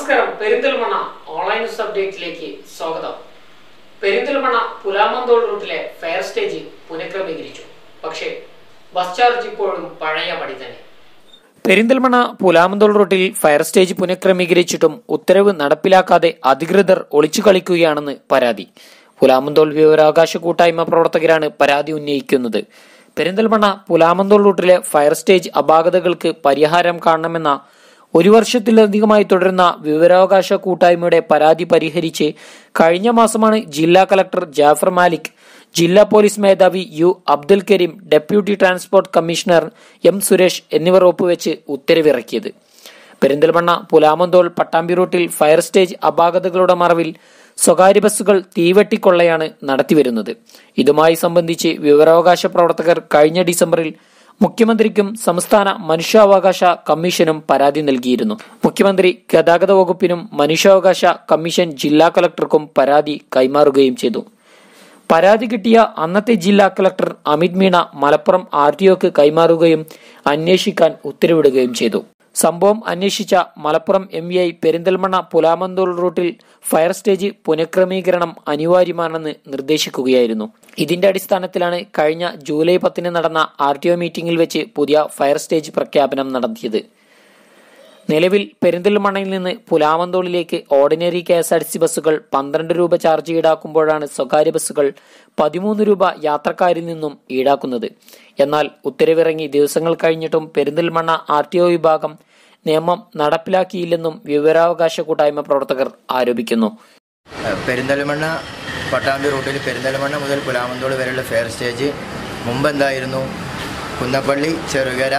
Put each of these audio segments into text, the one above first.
നമസ്കാരം Perinthalmanna online news അപ്ഡേറ്റിലേക്ക് സ്വാഗതം പെരിന്തൽമണ്ണ പുലാമന്തോൾ റൂട്ടിലെ ഫയർ സ്റ്റേജ് പുനഃക്രമീകരിച്ചു പക്ഷേ ബസ് ചാർജ് ഇപ്പോഴും പഴയ പടി തന്നെ പെരിന്തൽമണ്ണ പുലാമന്തോൾ റൂട്ടിൽ ഫയർ സ്റ്റേജ് പുനഃക്രമീകരിച്ചിട്ടും ഉത്തരവ് നടപ്പിലാക്കാതെ അധികൃതർ ഒളിച്ചു കളിക്കുകയാണെന്ന് പരാതി പുലാമന്തോൾ വിവരാവകാശ കൂട്ടായ്മ പ്രവർത്തകരാണ് പരാതി ഉന്നയിക്കുന്നത് പെരിന്തൽമണ്ണ പുലാമന്തോൾ റൂട്ടിലെ ഫയർ സ്റ്റേജ് അപാകതകൾക്ക് പരിഹാരം കാണണമെന്ന ഒരു വർഷത്തിലധികമായി തുടരുന്ന വിവരാവകാശ കൂട്ടായ്മയുടെ പരാതി പരിഹരിച്ച് കഴിഞ്ഞ മാസമാണ് ജില്ലാ കളക്ടർ ജാഫർ മാലിക് ജില്ലാ പോലീസ് മേധാവി U Abdul Kareem deputy transport commissioner M Suresh എന്നിവർ ഒപ്പുവെച്ച് ഉത്തരവിറക്കിയത് പെരിന്തൽമണ്ണ പുലാമന്തോൾ പട്ടാമ്പി റൂട്ടിൽ ഫയർ സ്റ്റേജ് അപാകതകളുടെ മറവിൽ സ്വകാര്യ ബസ്സുകൾ തീവെട്ടിക്കൊള്ളയാണ് നടത്തിവരുന്നത് ഇതുമായി സംബന്ധിച്ച് വിവരാവകാശ പ്രവർത്തകർ കഴിഞ്ഞ ഡിസംബറിൽ മുഖ്യമന്ത്രിക്കും സംസ്ഥാന മനുഷ്യാവകാശ കമ്മീഷനും പരാതി നൽകിയിരുന്നു മുഖ്യമന്ത്രി ഗതാഗത വകുപ്പിനും മനുഷ്യാവകാശ കമ്മീഷൻ ജില്ലാ കളക്ടർക്കും പരാതി കൈമാറുകയും ചെയ്തു പരാതി കിട്ടിയ അന്നത്തെ ജില്ലാ collector Amit Meena Malappuram R T ഒക്ക് കൈമാറുകയും അന്വേഷിക്കാൻ ഉത്തരവിടുകയും ചെയ്തു സംഭവം അന്വേഷിച്ച Malappuram M V I Perinthalmanna Pulamanthole റൂട്ടിൽ ഫയർ സ്റ്റേജ് പുനഃക്രമീകരണം അനിവാര്യമാണെന്ന് നിർദ്ദേശിക്കുകയായിരുന്നു ഇതിന്റെ അടിസ്ഥാനത്തിലാണ് കഴിഞ്ഞ ജൂലൈ പത്തിന് നടന്ന ആർ ടി ഒ മീറ്റിംഗിൽ വെച്ച് പുതിയ ഫയർ സ്റ്റേജ് പ്രഖ്യാപനം നടത്തിയത് നിലവിൽ പെരിന്തൽമണ്ണയിൽ നിന്ന് പുലാമന്തോളിലേക്ക് ordinary K S R T C ബസ്സുകൾ പന്ത്രണ്ട് രൂപ ചാർജ് ഈടാക്കുമ്പോഴാണ് സ്വകാര്യ ബസ്സുകൾ പതിമൂന്ന് രൂപ യാത്രക്കാരിൽ നിന്നും ഈടാക്കുന്നത് എന്നാൽ ഉത്തരവിറങ്ങി ദിവസങ്ങൾ കഴിഞ്ഞിട്ടും പെരിന്തൽമണ്ണ ആർ ടി ഒ വിഭാഗം നിയമം നടപ്പിലാക്കിയില്ലെന്നും വിവരാവകാശ കൂട്ടായ്മ പ്രവർത്തകർ ആരോപിക്കുന്നു പെരിന്തൽമണ്ണ പട്ടാമ്പി റൂട്ടിൽ പെരിന്തൽമണ്ണ മുതൽ പുലാമന്തോട് വരെയുള്ള ഫെയർ സ്റ്റേജ് മുമ്പ് എന്തായിരുന്നു കുന്നപ്പള്ളി ചെറുകര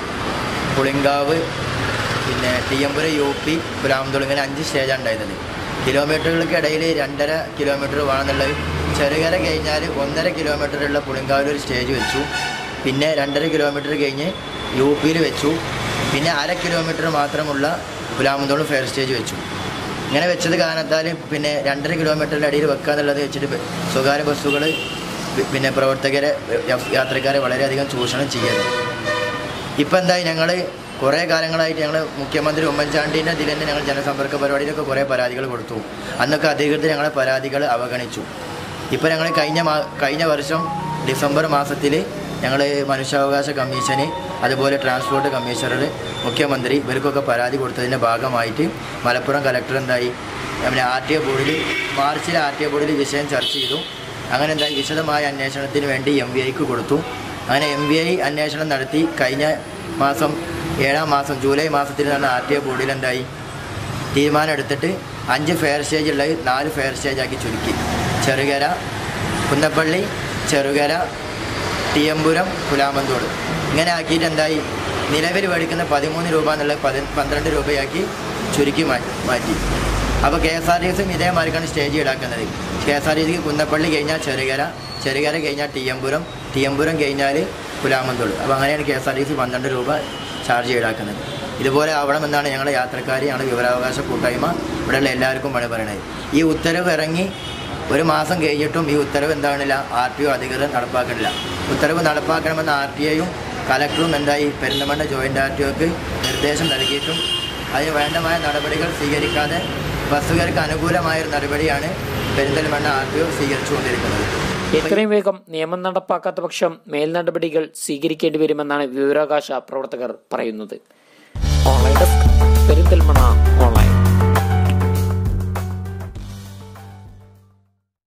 പുളിങ്കാവ് പിന്നെ തീയമ്പുര യു പി പുലാമന്തോട് ഇങ്ങനെ അഞ്ച് സ്റ്റേജാണ് ഉണ്ടായിരുന്നത് കിലോമീറ്ററുകൾക്ക് ഇടയിൽ രണ്ടര കിലോമീറ്റർ വേണമെന്നുള്ളത് ചെറുകര കഴിഞ്ഞാൽ ഒന്നര കിലോമീറ്ററുള്ള പുളിങ്കാവിൽ ഒരു സ്റ്റേജ് വെച്ചു പിന്നെ രണ്ടര കിലോമീറ്റർ കഴിഞ്ഞ് യു പിയിൽ വെച്ചു പിന്നെ അര കിലോമീറ്റർ മാത്രമുള്ള പുലാമന്തോട് ഫെയർ സ്റ്റേജ് വെച്ചു ഇങ്ങനെ വെച്ചത് കാരണത്താൽ പിന്നെ രണ്ടര കിലോമീറ്ററിൻ്റെ അടിയിൽ വെക്കാന്നുള്ളത് വെച്ചിട്ട് ബ- സ്വകാര്യ ബസ്സുകൾ പിന്നെ പ്രവർത്തകരെ യ- യാത്രക്കാരെ വളരെയധികം ചൂഷണം ചെയ്യരുത് ഇപ്പം എന്തായി ഞങ്ങൾ കുറേ കാലങ്ങളായിട്ട് ഞങ്ങൾ മുഖ്യമന്ത്രി ഉമ്മൻചാണ്ടീൻ്റെ ഇതിൽ തന്നെ ഞങ്ങൾ ജനസമ്പർക്ക പരിപാടിയിലൊക്കെ കുറേ പരാതികൾ കൊടുത്തു അന്നൊക്കെ അധികൃതർ ഞങ്ങളെ പരാതികൾ അവഗണിച്ചു ഇപ്പം ഞങ്ങൾ കഴിഞ്ഞ മാ കഴിഞ്ഞ വർഷം ഡിസംബർ മാസത്തിൽ ഞങ്ങൾ മനുഷ്യാവകാശ കമ്മീഷന് അതുപോലെ ട്രാൻസ്പോർട്ട് കമ്മീഷണർ മുഖ്യമന്ത്രി ഇവർക്കൊക്കെ പരാതി കൊടുത്തതിൻ്റെ ഭാഗമായിട്ട് മലപ്പുറം കലക്ടർ എന്തായി പിന്നെ ആർ ടി ഒ ബോർഡിൽ മാർച്ചിൽ ആർ ടി ഒ ബോർഡിൽ വിഷയം ചർച്ച ചെയ്തു അങ്ങനെ എന്തായി വിശദമായ അന്വേഷണത്തിന് വേണ്ടി എം വി ഐക്ക് കൊടുത്തു അങ്ങനെ എം വി ഐ അന്വേഷണം നടത്തി കഴിഞ്ഞ മാസം ഏഴാം മാസം ജൂലൈ മാസത്തിൽ നടന്ന ആർ ടി ഒ ബോർഡിൽ എന്തായി തീരുമാനം എടുത്തിട്ട് അഞ്ച് ഫെയർ സ്റ്റേജ് ഉള്ളത് നാല് ഫെയർ സ്റ്റേജാക്കി ചുരുക്കി ചെറുകര കുന്നപ്പള്ളി ചെറുകര തീയമ്പുരം പുലാമന്തോട് ഇങ്ങനെ ആക്കിയിട്ട് എന്തായി നിലവിൽ മേടിക്കുന്ന പതിമൂന്ന് രൂപ എന്നുള്ള പതി പന്ത്രണ്ട് രൂപയാക്കി ചുരുക്കി മാറ്റി മാറ്റി അപ്പോൾ കെ എസ് ആർ ടി സിയും ഇതേമാതിരിക്കാണ് സ്റ്റേജ് ഈടാക്കുന്നത് കെ എസ് ആർ ടി സിക്ക് കുന്നപ്പള്ളി കഴിഞ്ഞാൽ ചെറുകര ചെറുകര കഴിഞ്ഞാൽ തീയമ്പുരം തീയമ്പുരം കഴിഞ്ഞാൽ പുലാമന്തോട് അപ്പോൾ അങ്ങനെയാണ് K S R T C പന്ത്രണ്ട് രൂപ ചാർജ് ഈടാക്കുന്നത് ഇതുപോലെ ആവണമെന്നാണ് ഞങ്ങളുടെ യാത്രക്കാർ ഞങ്ങളുടെ വിവരാവകാശ കൂട്ടായ്മ ഇവിടെയുള്ള എല്ലാവർക്കും പണി പറയണത് ഈ ഉത്തരവ് ഇറങ്ങി ഒരു മാസം കഴിഞ്ഞിട്ടും ഈ ഉത്തരവ് എന്താണില്ല ആർ ടി ഒ അധികൃതർ നടപ്പാക്കണില്ല ഉത്തരവ് നടപ്പാക്കണമെന്ന് ആർ ടി ഐയും കലക്ടറും എന്തായി പെരിന്തമണ്ണ ജോയിൻ്റ് ആർ ടി ഒക്ക് നിർദ്ദേശം നൽകിയിട്ടും അതിന് വേണ്ടമായ നടപടികൾ സ്വീകരിക്കാതെ ബസ്സുകാർക്ക് അനുകൂലമായ ഒരു നടപടിയാണ് പെരിന്തൽമണ്ണ ആർ ടി ഒ സ്വീകരിച്ചുകൊണ്ടിരിക്കുന്നത് എത്രയും വേഗം നിയമം നടപ്പാക്കാത്ത പക്ഷം മേൽ നടപടികൾ സ്വീകരിക്കേണ്ടി വരുമെന്നാണ് വിവരാവകാശ പ്രവർത്തകർ പറയുന്നത് ഓൺലൈൻ ഡെസ്ക്